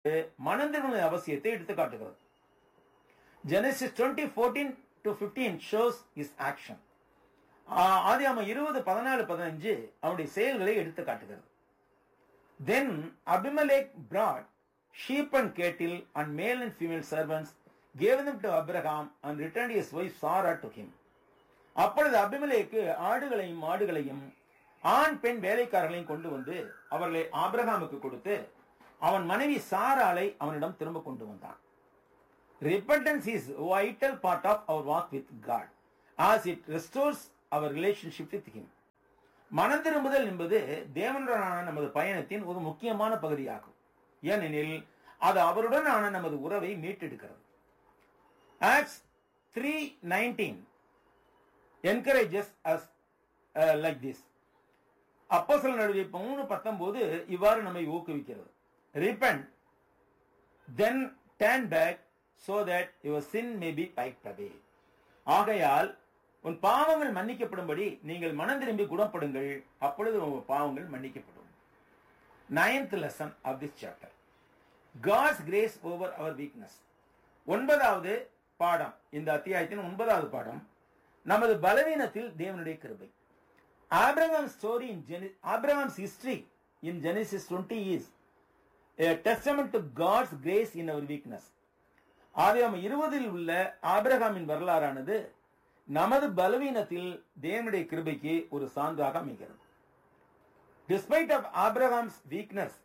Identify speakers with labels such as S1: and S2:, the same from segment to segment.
S1: மனந்திருந்த அவசியத்தை எடுத்து காட்டுகிறது Genesis twenty fourteen to fifteen shows is action ஆதியாம இருபது பதினாலு பதினஞ்சு அவனுடைய செயல்களை எடுத்து காட்டுகிறது then Abimelech brought sheep and cattle and male and female servants gave them to Abraham and return his wife Sarah to him அப்பொழுது அபிமலேக்கு ஆடுகளையும் மாடுகளையும் ஆண் பெண் வேலைக்காரர்களையும் கொண்டு வந்து அவர்களை ஆபிரகாமுக்கு கொடுத்து அவன் மனைவி சாராளை அவனிடம் திரும்ப கொண்டு வந்தான் repentance is vital part of our walk with God as it restores our relationship with him மனம் திரும்புதல் என்பது தேவனுடனான நமது பயணத்தின் ஒரு முக்கியமான பகுதியாகும் ஏனெனில் அது அவருடனான நமது உறவை மீட்டெடுக்கிறது Acts three nineteen encourages us like this அப்போ சில நடுவே மூணு பத்தொன்பது இவ்வாறு நம்மை ஊக்குவிக்கிறது repent then turn back so that your sin may be wiped away ஆகையால் உன் பாவங்கள் மன்னிக்கப்படும்படி நீங்கள் மனம் திரும்பி குணப்படுங்கள் அப்பொழுது உங்கள் பாவங்கள் மன்னிக்கப்படும் ninth lesson of this chapter God's grace over our weakness ஒன்பதாவது பாடம் இந்த அத்தியாயத்தின் ஒன்பதாவது பாடம் நமது பலவீனத்தில் தேவனுடைய கிருபை Abraham story in Abraham's history in Genesis twenty is a testament to God's grace in our weakness. ஆதியாம இருபதில் உள்ள ஆபிரகாமின் வரலாறானது நமது பலவீனத்தில் தேவனுடைய கிருபைக்கு ஒரு சான்றாக அமைகிறது despite of Abraham's weakness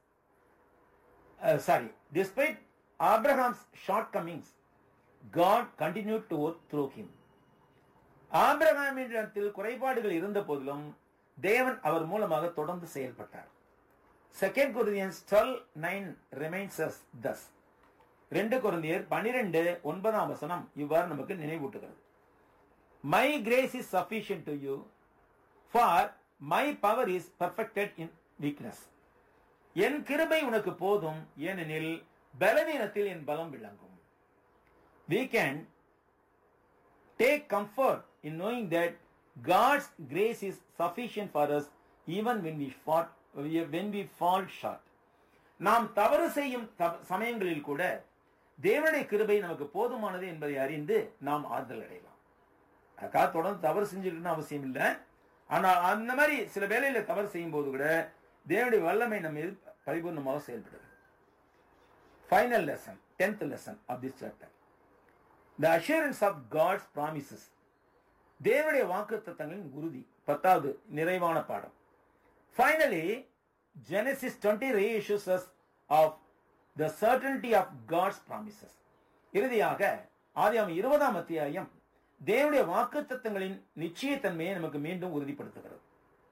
S1: sorry despite Abraham's shortcomings God continue to work through him ஆபிரகாமிடத்தில் குறைபாடுகள் இருந்த போதிலும் தேவன் அவர் மூலமாக தொடர்ந்து செயல்பட்டார் second Corinthians twelve nine reminds us thus ரெண்டு கொரிந்தியர் பனிரெண்டு ஒன்பதாம் வசனம் இவ்வாறு நமக்கு நினைவூட்டுகிறது my grace is sufficient to you for my power is perfected in weakness என் கிருபை உனக்கு போதும் ஏனெனில் பலவீனத்தில் என் பலம் விளங்கும் we can take comfort in knowing that God's grace is sufficient for us even when we fought, when we fall short. நாம் தவறு செய்யும் தவ- சமயங்களில் கூட தேவனுடைய கிருபை நமக்கு போதுமானது என்பதை அறிந்து நாம் ஆறுதல் அடையலாம் அதுக்காக தொடர்ந்து தவறு செஞ்சுக்கணும்னு அவசியம் இல்லை ஆனால் அந்த மாதிரி சில வேலையில தவறு செய்யும் போது கூட தேவனுடைய வல்லமை நம்ம மீது பரிபூர்ணமாக செயல்படுது final lesson tenth lesson of this chapter the assurance of God's promises தேவனுடைய வாக்கு தத்தங்களின் உறுதி பத்தாவது நிறைவான பாடம் finally Genesis twenty reissues of the certainty of God's promises இறுதியாக ஆதியாம் இருபதாம் அத்தியாயம் தேவனுடைய வாக்கு தத்தங்களின் நிச்சயத்தன்மையை நமக்கு மீண்டும் உறுதிப்படுத்துகிறது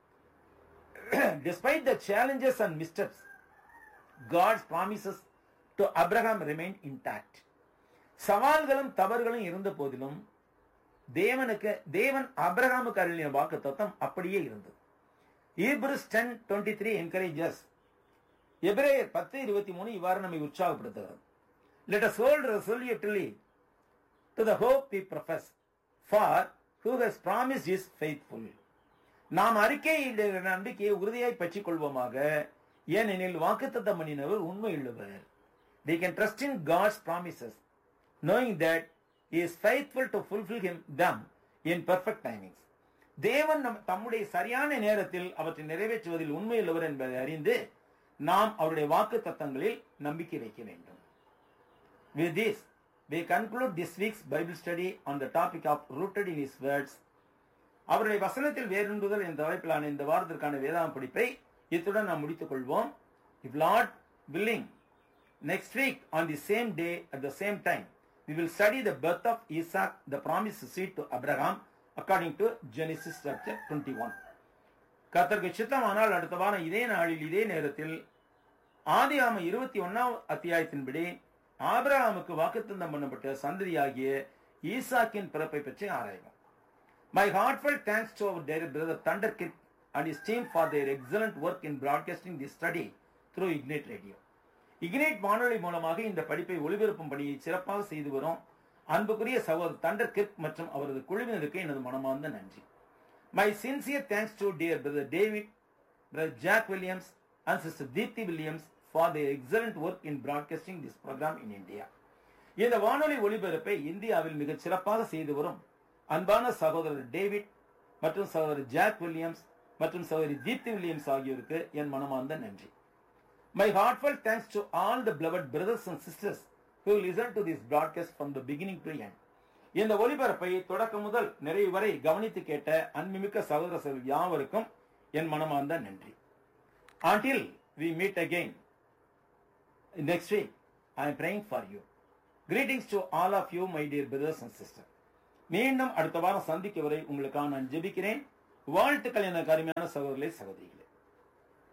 S1: despite the challenges and missteps God's promises to Abraham remained intact சவால்களும் தவறுகளும் இருந்த போதிலும் தேவனுக்கு தேவன் அப்ரஹாமுக்கு அருளின வாக்கு தத்தம் அப்படியே இருந்தது Hebrews ten twenty three encourages எபிரேயர் பத்து இருபத்தி மூணு இவ்வாறு நம்மை உற்சாகப்படுத்துகிறது let us hold resolutely to the hope we profess for who has promise is faithful நாம் அறிக்கையிடுகிற நம்பிக்கையை உறுதியாய் பற்றிக் கொள்வோமாக ஏனெனில் வாக்குத்தத்தம் பண்ணினவர் உண்மையுள்ளவர் we can trust in God's promises knowing that he is faithful to fulfill him them in perfect timings தேவன் நம் தம்முடைய சரியான நேரத்தில் அவற்றை நிறைவேற்றுவதில் உண்மையுள்ளவர் என்பதை அறிந்து நாம் அவருடைய வாக்கு தத்தங்களில் நம்பிக்கை வைக்க வேண்டும் With this, we conclude this week's Bible study on the topic of rooted in His words. அவருடைய வசனத்தில் வேறுண்டுதல் என்ற தலைப்பிலான இந்த வாரத்திற்கான வேதாந்த படிப்பை இத்துடன் நாம் முடித்துக் கொள்வோம் if Lord willing next week on the same day at the same time we will study the birth of Isaac, the promised seed to Abraham, according to Genesis chapter 21. கர்த்தருக்கு சித்தமானால் அடுத்த வாரம் இதே நாளில் இதே நேரத்தில் ஆதியாம இருபத்தி ஒன்னாம் அத்தியாயத்தின்படி ஆபிரகாமுக்கு வாக்குத்தத்தம் பண்ணப்பட்ட சந்ததியாகிய ஈசாக்கின் பிறப்பை பற்றி ஆராய்வோம் my heartfelt thanks to our dear brother Thunder Kid and his team for their excellent work in broadcasting this study through Ignite Radio. Ignite வானொலி மூலமாக இந்த படிப்பை ஒளிபரப்பும் பணியை சிறப்பாக செய்து வரும் அன்புக்குரிய சகோதரர் தண்டர் கிர்க் மற்றும் அவரது குழுவினருக்கு எனது மனமார்ந்த நன்றி my sincere thanks to dear brother David brother Jack Williams and sister Deepti Williams for the excellent work in broadcasting this programme in India இந்த வானொலி ஒளிபரப்பை இந்தியாவில் மிகச் சிறப்பாக செய்து வரும் அன்பான சகோதரர் டேவிட் மற்றும் சகோதரர் ஜாக் வில்லியம்ஸ் மற்றும் சகோதரி தீப்தி வில்லியம்ஸ் ஆகியோருக்கு என் மனமார்ந்த நன்றி my heartful thanks to all the beloved brothers and sisters who listen to this broadcast from the beginning to end. இந்த ஒலிபரப்பை தொடக்கம் முதல் நிறைவு வரை கவனித்து கேட்ட அன்புமிக்க சகோதர சகோதரி யாவருக்கும் என் மனமார்ந்த நன்றி until we meet again next week i am praying for you greetings to all of you my dear brothers and sisters மீண்டும் அடுத்த வாரம் சந்திக்க வரை உங்களுக்காக நான் ஜெபிக்கிறேன் வாழ்த்துக்கள் என கருமையான சகோதரர்களே சகோதரிகள்